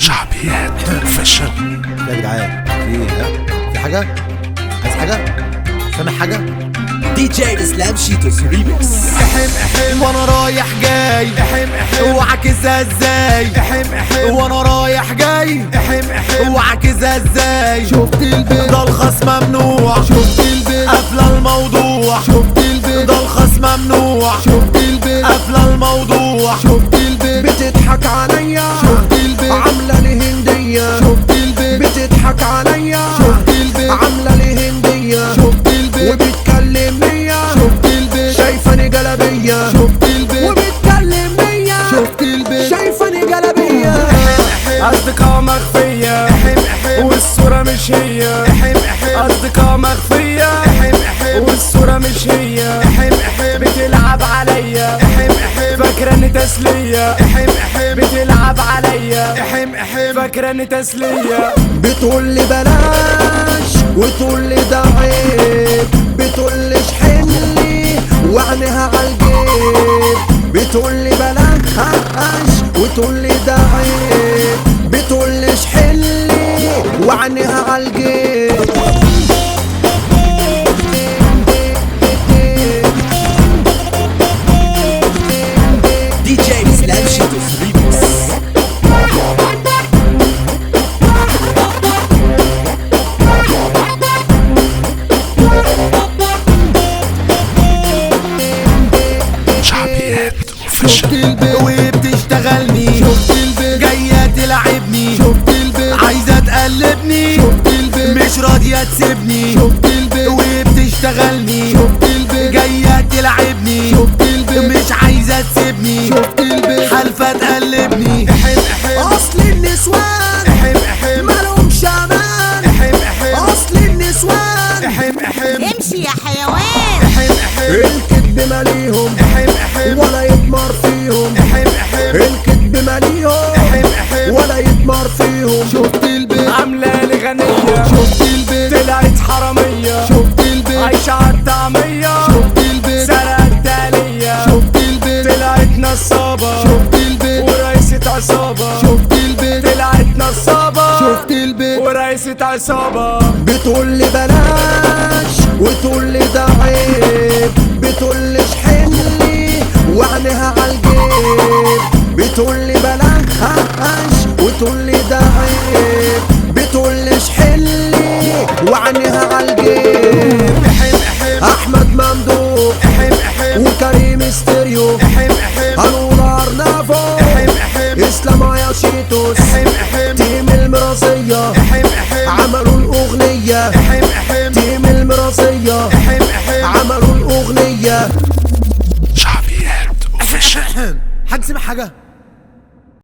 شعبيات اوفيشال يا جدعان في ايه ها في حاجه عايز حاجه سامع حاجه دي جي اسلام شيتوس ريميكس احم احم وانا رايح جاي احم احم وعاكسها ازاي احم احم وانا رايح جاي احم احم وعاكسها ازاي شفت البيت ده الخص ممنوع شفت البيت قافله الموضوع شفت البيت ده الخص ممنوع شفت البيت قافله الموضوع شفت البيت بتضحك عليا شفت البيت عاملة لي هندية شفت البيت بتضحك عليا شفت البيت عاملة لي هندية شفت البيت وبتكلم مية شفت البيت شايفاني جلبية شفت البيت وبتكلم مية شفت البيت شايفاني جلبية أصدقاء مخفية والصورة مش هي أصدقاء مخفية والصورة مش هي بتلعب عليا فاكرة إن تسلية بتلعب عليا فاكرة إن تسلية بتقول لي بلاش وتقول لي ده عيب بتقول لي اشحنلي وعينها عالجيب بتقول لي بلاش وتقول لي ده عيب بتقول لي اشحنلي وعينها عالجيب دي جي اسلام شيتوس ريميكس شعبيات اوفيشال وبتشتغلني شفت البيت جاية تلعبني شفت البيت عايزة تقلبني شفت البيت مش راضية تسيبني شفت البيت وبتشتغلني شفت البيت جاية تلعبني شفت البيت مش عايزة تسيبني شفت البيت حالفة تقلبني اصل النسوان مالهمش امان اصل النسوان امشي يا حيوان الكذب ماليهم ولا يتمر فيهم الكذب ماليهم ولا يتمر فيهم شفت البيت عاملة لي غنية شفت البيت طلعت حرامية شفت البيت عايشة عالطعمية شفت البيت سرقت آلية شفت البيت طلعت نصابة شفت البيت ورئيسة عصابة شفت البيت طلعت نصابة شفت البيت ورئيسة عصابة بتقول لي بلاش وتقول لي ده عيب بتقول لي اشحنلي وعينها عالجيب بتقول لي بلاش وتقول لي ده عيب بتقول لي اشحنلي وعينها عالجيب احمد ممدوح وكريم ستيريو هنور ارنافو اسلام يا شيتوس تيم المراسية عملوا الأغنية تيم المراسية عملوا الأغنية شعبيات اوفيشال حد سمع حاجة